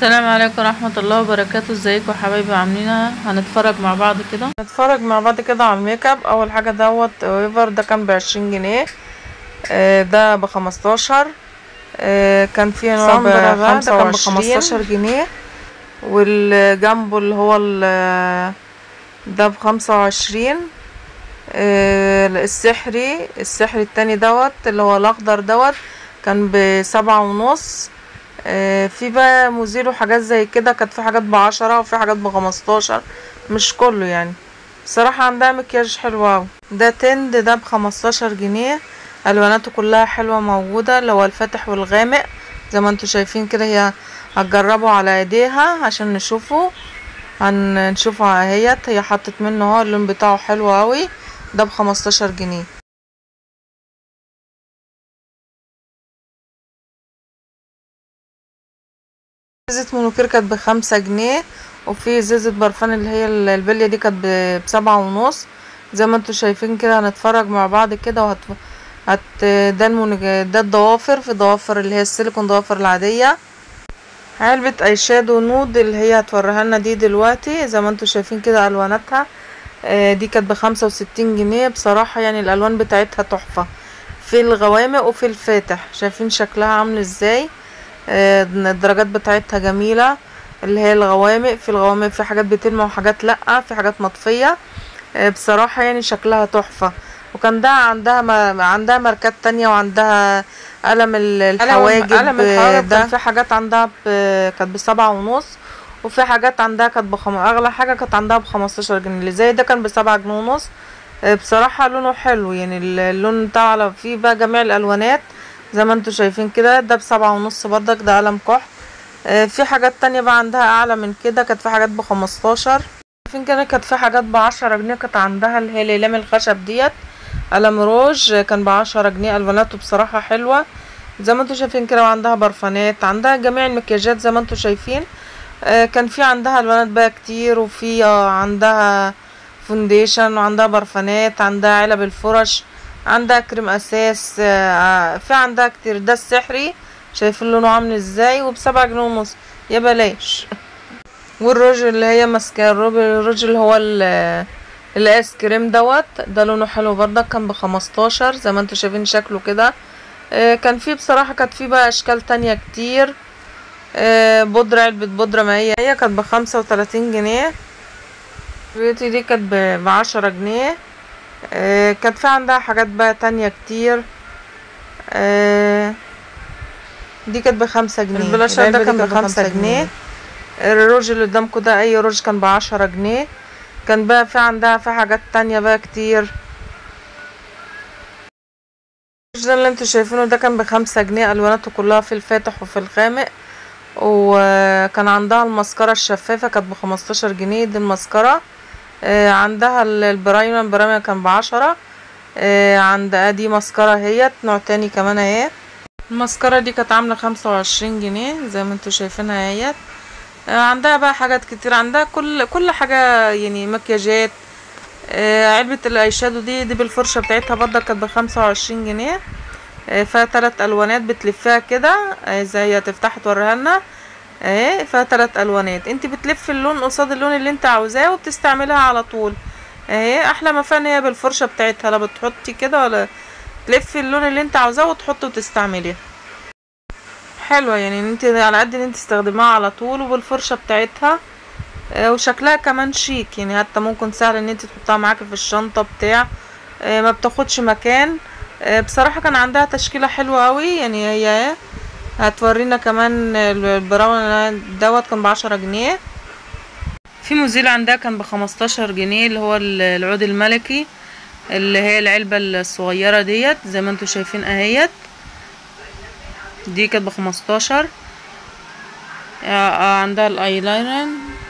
السلام عليكم ورحمة الله وبركاته ازيكم يا حبايبي عاملين هنتفرج مع بعض كده نتفرج مع بعض كده على الميك اب اول حاجه دوت ويفر ده كان بعشرين جنيه آه، ده بخمستاشر آه، كان في نوع صندرة بقى، ده كان بخمسة بخمستاشر بخمستاشر جنيه والجنبه اللي هو ال- ده بخمسة وعشرين آه، السحري السحري التاني دوت اللي هو الاخضر دوت كان بسبعة ونص آه، في بقى مزيل وحاجات زي كده كانت في حاجات بعشرة وفي حاجات بخمستاشر مش كله يعني بصراحة عندها مكياج حلو اوي ده تند ده بخمستاشر جنيه الواناته كلها حلوة موجودة اللي هو الفاتح والغامق زي ما انتوا شايفين كده هي هتجربوا على ايديها عشان نشوفه هنشوفه اهيت هي حطت منه اهو اللون بتاعه حلو اوي ده بخمستاشر جنيه زيت مونوكير كانت بخمسة جنيه وفي زيزة برفان اللي هي ال- البلية دي كانت ب- بسبعة ونص زي ما انتوا شايفين كده هنتفرج مع بعض كده وهت هت ده المونج... ده الضوافر في ضوافر اللي هي السيليكون ضوافر العادية علبة اي شادو نود اللي هي هتوريها لنا دي دلوقتي زي ما انتوا شايفين كده الواناتها آه، دي كانت بخمسة وستين جنيه بصراحة يعني الالوان بتاعتها تحفة في الغوامق وفي الفاتح شايفين شكلها عامل ازاي آه، الدرجات بتاعتها جميلة اللي هي الغوامق في الغوامق في حاجات بتلمع وحاجات لأ في حاجات مطفية آه، بصراحة يعني شكلها تحفة وكان ده عندها ما عندها ماركات تانية وعندها قلم ال- الحواجب قلم الحواجب ده كان في حاجات عندها ب- كانت بسبعة ونص وفي حاجات عندها كانت بخم... اغلى حاجة كانت عندها بخمستاشر جنيه اللي زي ده كان بسبعة جنيه ونص آه، بصراحة لونه حلو يعني ال- اللون بتاعه على فيه بقى جميع الالوانات زي ما انتوا شايفين كده ده بسبعة ونص بردك ده قلم كحل آه، في حاجات تانية بقى عندها اعلى من كده كانت في حاجات بخمستاشر شايفين كده كانت في حاجات بعشرة جنيه كانت عندها اللي هي الاقلام الخشب ديت قلم روج آه، كان بعشرة جنيه الواناته بصراحة حلوة زي ما انتوا شايفين كده وعندها برفانات عندها جميع المكياجات زي ما انتوا شايفين آه، كان في عندها الوانات بقى كتير وفي آه، عندها فونديشن وعندها برفانات عندها علب الفرش عندها كريم اساس آه، في عندها كتير ده السحري شايفين لونه عامل ازاي وبسبعة جنيه ونص يا بلاش والروج اللي هي ماسكه الروج الروج اللي هو ال- الايس كريم دوت ده لونه حلو برضك كان بخمستاشر زي ما انتوا شايفين شكله كده آه، كان في بصراحة كانت في بقى اشكال تانية كتير آه، بودرة علبة بودرة ما هي هي كانت بخمسة وتلاتين جنيه بيوتي دي كانت ب- بعشرة جنيه آه، كانت في عندها حاجات بقى تانية كتير آه، دي كانت بخمسة جنيه البلاشر ده العلبة دي كان كانت بخمسة جنيه الروج اللي قدامكم ده اي روج كان بعشرة جنيه كان بقى في عندها في حاجات تانية بقى كتير الروج ده اللي انتوا شايفينه ده كان بخمسة جنيه الواناته كلها في الفاتح وفي الغامق وكان عندها المسكرة الشفافة كانت بخمستاشر جنيه دي المسكرة آه، عندها ال- البرايمر البرايمر كان بعشرة آه، عندها دي مسكرة اهيت نوع تاني كمان اهي المسكرة دي كانت عاملة خمسة وعشرين جنيه زي ما انتوا شايفينها اهيت آه، عندها بقى حاجات كتير عندها كل كل حاجة يعني مكياجات آه، علبة الاي شادو دي دي بالفرشة بتاعتها برضه كانت بخمسة وعشرين جنيه آه، فيها تلات الوانات بتلفيها كده آه، زي هتفتحي توريها لنا اهي فيها تلات الوانات انت بتلفي اللون قصاد اللون اللي انت عاوزاه وبتستعملها على طول اهي احلى ما فيها ان هي بالفرشه بتاعتها لا بتحطي كده ولا تلفي اللون اللي انت عاوزاه وتحطي وتستعمليها حلوه يعني ان انت على قد ان انت تستخدميها على طول وبالفرشه بتاعتها آه، وشكلها كمان شيك يعني حتى ممكن سهل ان انت تحطها معاكي في الشنطه بتاع آه، ما بتاخدش مكان آه، بصراحه كان عندها تشكيله حلوه قوي يعني هي اهي هتورينا كمان البراون دوت كان بعشرة جنيه في مزيل عندها كان بخمستاشر جنيه اللي هو ال- العود الملكي اللي هي العلبة الصغيرة ديت زي ما انتوا شايفين اهيت دي كانت بخمستاشر آه، عندها الايلاينر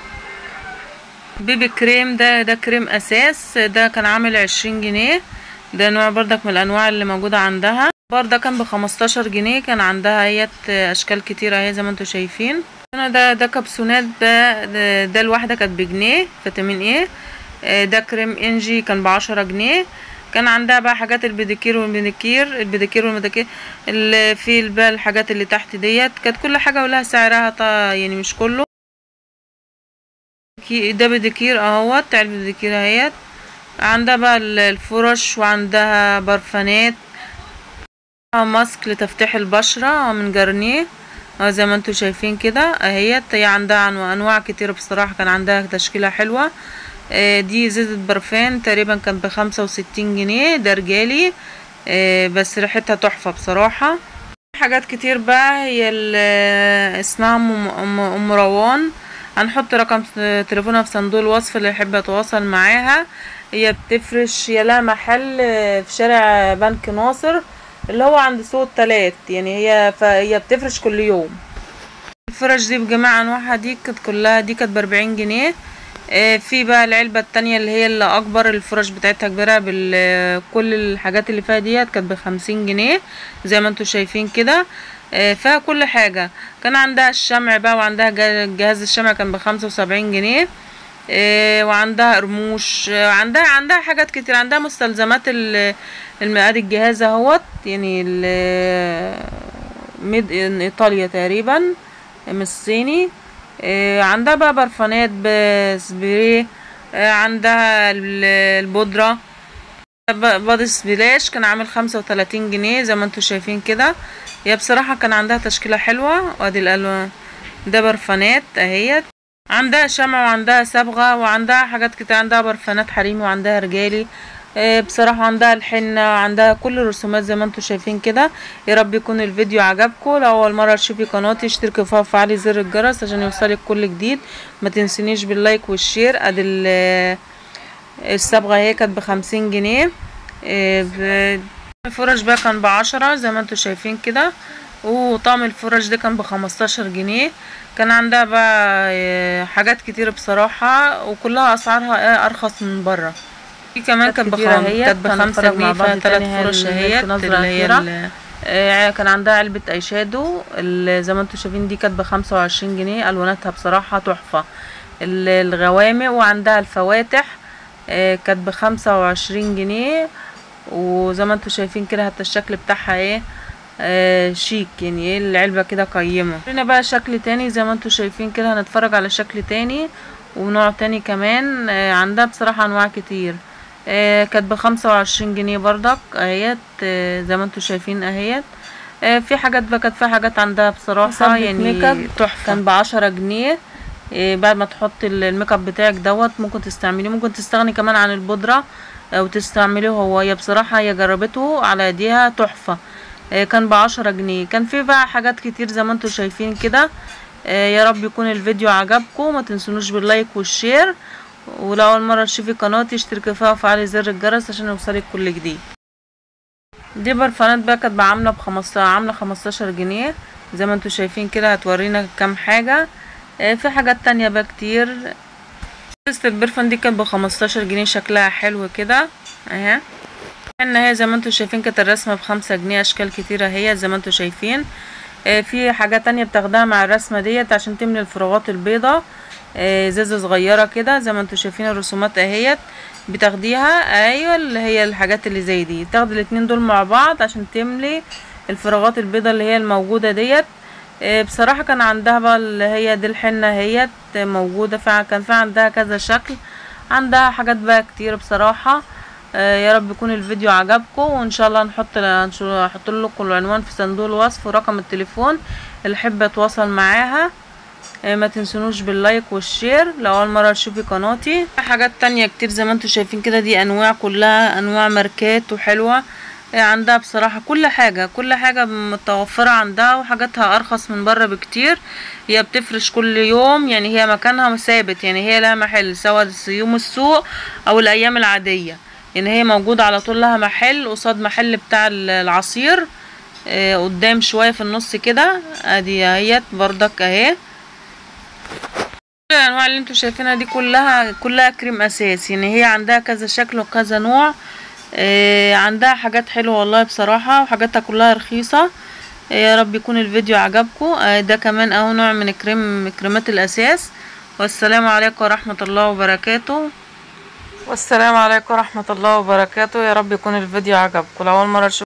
بيبي كريم ده ده كريم اساس ده كان عامل عشرين جنيه ده نوع بردك من الانواع اللي موجودة عندها بار ده كان بخمستاشر جنيه كان عندها ايات اشكال كتيرة اهي زي ما انتوا شايفين هنا ده ده كبسونات ده ده, ده الواحدة كانت بجنيه فيتامين ايه آه، ده كريم انجي كان بعشرة جنيه كان عندها بقى حاجات البيديكير والمينيكير البيديكير والميديكير اللي في بقى الحاجات اللي تحت ديت كانت كل حاجه ولها سعرها طا يعني مش كله كي- ده بيديكير اهوت علبة بيديكير اهيت عندها بقى ال- الفرش وعندها برفانات ماسك لتفتيح البشرة من جارنيه اه زي ما انتوا شايفين كده اهيت هي عندها أنواع- انواع كتير بصراحة كان عندها تشكيلة حلوة آه، دي ازازة برفان تقريبا كان بخمسة وستين جنيه ده رجالي آه، بس ريحتها تحفة بصراحة حاجات كتير بقى هي ال- اسمها ام ام أم روان هنحط رقم س- تليفونها في صندوق الوصف اللي يحب يتواصل معاها هي بتفرش هي لها محل آه، في شارع بنك ناصر اللي هو عند سوق التلات يعني هي فهي بتفرش كل يوم الفرش دي بجميع انواعها دي كانت كلها دي كانت باربعين جنيه آه، في بقى العلبة التانية اللي هي اللي أكبر الفرش بتاعتها كبيرة بكل الحاجات اللي فيها ديت كانت بخمسين جنيه زي ما انتوا شايفين كده آه، فيها كل حاجة كان عندها الشمع بقى وعندها جا- جهاز الشمع كان بخمسة وسبعين جنيه آه، وعندها قرموش آه، عندها عندها حاجات كتير عندها مستلزمات ال- المقاد الجهاز اهوت يعني ميد ان ايطاليا تقريبا من الصيني آه، عندها بقى برفانات بسبراي آه، عندها ال- البودرة ب- بادي سبلاش كان عامل خمسة وتلاتين جنيه زي ما انتوا شايفين كده هي بصراحة كان عندها تشكيلة حلوة وادي الألوان ده برفانات اهيت عندها شمع وعندها صبغة وعندها حاجات كتير عندها برفانات حريمي وعندها رجالي آه، بصراحة عندها الحنة وعندها كل الرسومات زي ما انتوا شايفين كده يا رب يكون الفيديو عجبكم لو اول مرة تشوفي قناتي اشتركي فيها وفعلي زر الجرس عشان يوصلك كل جديد ما تنسونيش باللايك والشير ادي ال- الصبغة هي كانت بخمسين جنيه آه، ب- الفرش بقى كان بعشرة زي ما انتوا شايفين كده وطعم الفرش ده كان بخمستاشر جنيه كان عندها بقى آه، حاجات كتير بصراحة وكلها أسعارها آه، أرخص من برا في كمان كانت كتيرة بخم اهيت. كانت بخمسة هنتفرج مع جنيه بعض فيها تلات تاني. هي فرش ال- اهيت نظرة اللي هي أخيرة. ال- آه، كان عندها علبة اي شادو اللي زي ما انتوا شايفين دي كانت بخمسة وعشرين جنيه الواناتها بصراحة تحفة ال- الغوامق وعندها الفواتح آه، كانت بخمسة وعشرين جنيه وزي ما انتوا شايفين كده حتى الشكل بتاعها ايه آه شيك يعني ايه العلبة كده قيمة هنا بقى شكل تاني زي ما انتوا شايفين كده هنتفرج على شكل تاني ونوع تاني كمان آه عندها بصراحة انواع كتير آه كانت بخمسة وعشرين جنيه برضك اهيت آه زي ما انتوا شايفين اهيت آه في حاجات بقى كانت في حاجات عندها بصراحة ثبت يعني ميك اب تحفة. كان بعشرة جنيه إيه بعد ما تحط ال- الميك اب بتاعك دوت ممكن تستعمليه ممكن تستغني كمان عن البودرة او تستعمليه هو هي بصراحة هي جربته على ايديها تحفة إيه كان بعشرة جنيه كان في بقى حاجات كتير زي ما انتوا شايفين كده إيه يا رب يكون الفيديو عجبكم ما تنسونوش باللايك والشير ولو اول مرة تشوفي قناتي اشتركي فيها وفعلي زر الجرس عشان يوصلك كل جديد دي برفانات بقى كانت عاملة بخمسة عاملة خمستاشر جنيه زي ما انتوا شايفين كده هتورينا كام حاجة آه، في حاجات تانية بقى كتير قصة البرفان دي كانت بخمستاشر جنيه شكلها حلو كده اهي ان هي زي ما انتوا شايفين كانت الرسمة بخمسة جنيه اشكال كتيرة هي زي ما انتوا شايفين آه، في حاجة تانية بتاخدها مع الرسمة ديت عشان تملي الفراغات البيضة آه، ازازة صغيرة كده زي ما انتوا شايفين الرسومات اهيت بتاخديها ايوه اللي هي الحاجات اللي زي دي تاخدي الاتنين دول مع بعض عشان تملي الفراغات البيضة اللي هي الموجودة ديت آه، بصراحة كان عندها بقى اللي هي دي الحنة هي موجودة فعلا كان في عندها كذا شكل عندها حاجات بقى كتير بصراحة آه، يا رب يكون الفيديو عجبكم وان شاء الله نحط هنحط لكم العنوان في صندوق الوصف ورقم التليفون اللي يحب يتواصل معاها آه، ما تنسونوش باللايك والشير لو اول مره تشوفي قناتي في حاجات تانية كتير زي ما انتوا شايفين كده دي انواع كلها انواع ماركات وحلوه آه، عندها بصراحه كل حاجه كل حاجه متوفره عندها وحاجاتها ارخص من بره بكتير هي بتفرش كل يوم يعني هي مكانها ثابت يعني هي لها محل سواء يوم السوق او الايام العاديه يعني هي موجوده على طول لها محل قصاد محل بتاع العصير آه، قدام شويه في النص كده ادي اهيت بردك اهي كل الانواع اللي انتوا شايفينها دي كلها كلها كريم اساس يعني هي عندها كذا شكل وكذا نوع آه عندها حاجات حلوه والله بصراحه وحاجاتها كلها رخيصه آه يا رب يكون الفيديو عجبكم آه ده كمان اهو نوع من كريم كريمات الاساس والسلام عليكم ورحمه الله وبركاته والسلام عليكم ورحمة الله وبركاته يا رب يكون الفيديو عجبكم لو أول مرة تشوفوا